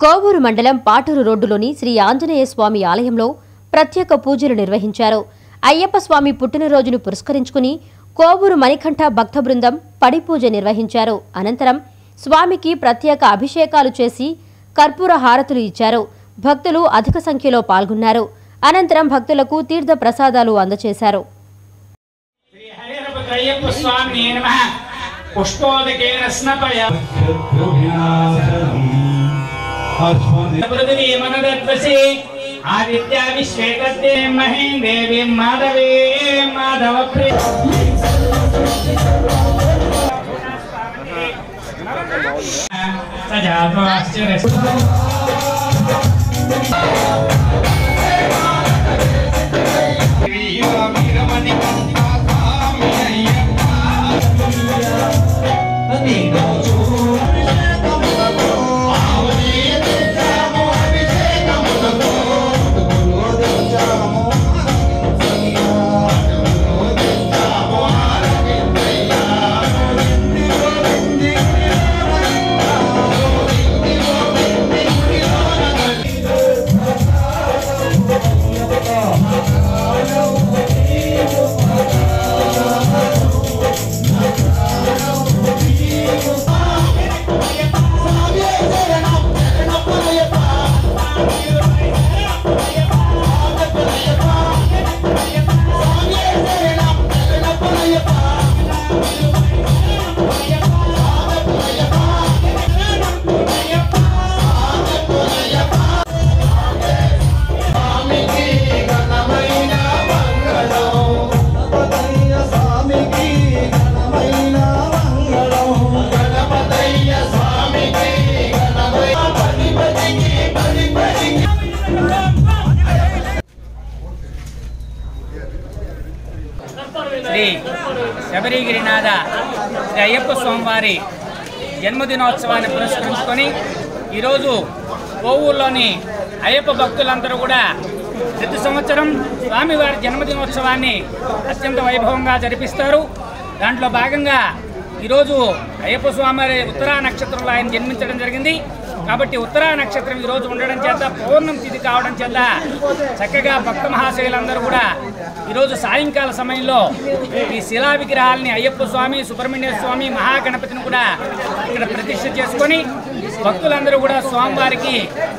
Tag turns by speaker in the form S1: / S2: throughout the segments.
S1: కోవూరు మండలం పాటూరు రోడ్డులోని శ్రీ ఆంజనేయ స్వామి ఆలయంలో ప్రత్యేక పూజలు నిర్వహించారు అయ్యప్ప స్వామి పుట్టినరోజును పురస్కరించుకుని కోవూరు మణికంఠ భక్త బృందం పడి పూజ నిర్వహించారు అనంతరం స్వామికి ప్రత్యేక అభిషేకాలు చేసి కర్పూర హారతులు ఇచ్చారు భక్తులు అధిక సంఖ్యలో పాల్గొన్నారు అనంతరం భక్తులకు తీర్థ ప్రసాదాలు అందజేశారు
S2: శ్రీ హరిహరపుత్రయ్యప్ప స్వామి నమ పుష్పోదకేన స్నపయ పృథివీ మనదత్వసి ఆదిత్య విశ్వేతద్దే మహే దేవి మాధవే మాధవ ప్రియ సజాతో ఆశ్చర్య శ్రీ శబరిగిరినాథ శ్రీ అయ్యప్ప స్వామివారి జన్మదినోత్సవాన్ని పురస్కరించుకొని ఈరోజు కోవూరులోని అయ్యప్ప భక్తులందరూ కూడా ప్రతి సంవత్సరం స్వామివారి జన్మదినోత్సవాన్ని అత్యంత వైభవంగా జరిపిస్తారు దాంట్లో భాగంగా ఈరోజు అయ్యప్ప స్వామివారి ఉత్తరా నక్షత్రంలో ఆయన జన్మించడం జరిగింది కాబట్టి ఉత్తరా నక్షత్రం ఈ రోజు ఉండడం చేత పౌర్ణమి తిథి కావడం చేత చక్కగా భక్త మహాశయులందరూ కూడా ఈరోజు సాయంకాల సమయంలో ఈ శిలా విగ్రహాలని అయ్యప్ప స్వామి సుబ్రహ్మణ్య స్వామి మహాగణపతిని కూడా ఇక్కడ ప్రతిష్ఠ చేసుకొని భక్తులందరూ కూడా స్వామివారికి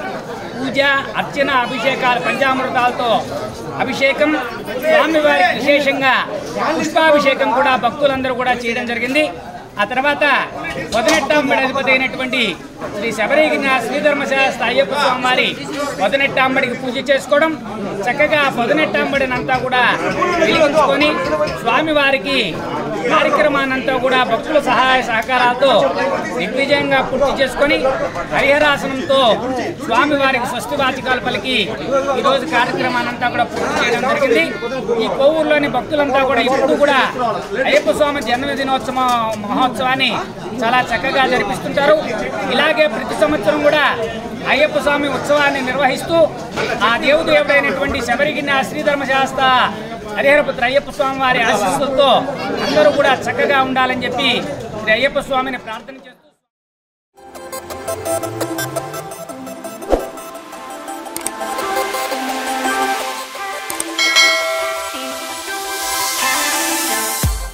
S2: పూజ అర్చన అభిషేకాలు పంచామృతాలతో అభిషేకం స్వామివారికి విశేషంగా పుష్పాభిషేకం కూడా భక్తులందరూ కూడా చేయడం జరిగింది ఆ తర్వాత మొదనెట్టాంబడి అధిపతి అయినటువంటి శ్రీ శబరిగిరి శ్రీధర్మశాస్త్ర అయ్యప్ప స్వామివారి మొదనెట్టాంబడికి పూజ చేసుకోవడం చక్కగా పొదనెట్టాంబడినంతా కూడా వెలిగించుకొని స్వామివారికి కార్యక్రమాన్నంతా కూడా భక్తుల సహాయ సహకారాలతో దిగ్విజయంగా పూర్తి చేసుకొని హరిహరాసనంతో స్వామివారికి స్వస్తి వాచికాలు పలికి ఈరోజు కార్యక్రమాన్నంతా కూడా పూర్తి చేయడం జరిగింది ఈ కోవూరులోని భక్తులంతా కూడా ఇప్పుడు కూడా అయ్యప్ప స్వామి జన్మదినోత్సవ మహోత్సవాన్ని చాలా చక్కగా జరిపిస్తుంటారు ఇలాగే ప్రతి సంవత్సరం కూడా అయ్యప్ప స్వామి ఉత్సవాన్ని నిర్వహిస్తూ ఆ దేవుడైనటువంటి శబరిగిరి శ్రీధర్మశాస్త్ర హరిహరపుత్ర అయ్యప్ప స్వామి వారి ఆశీస్సులతో అందరూ కూడా చక్కగా ఉండాలని చెప్పి శ్రీ అయ్యప్ప స్వామిని ప్రార్థన చేస్తూ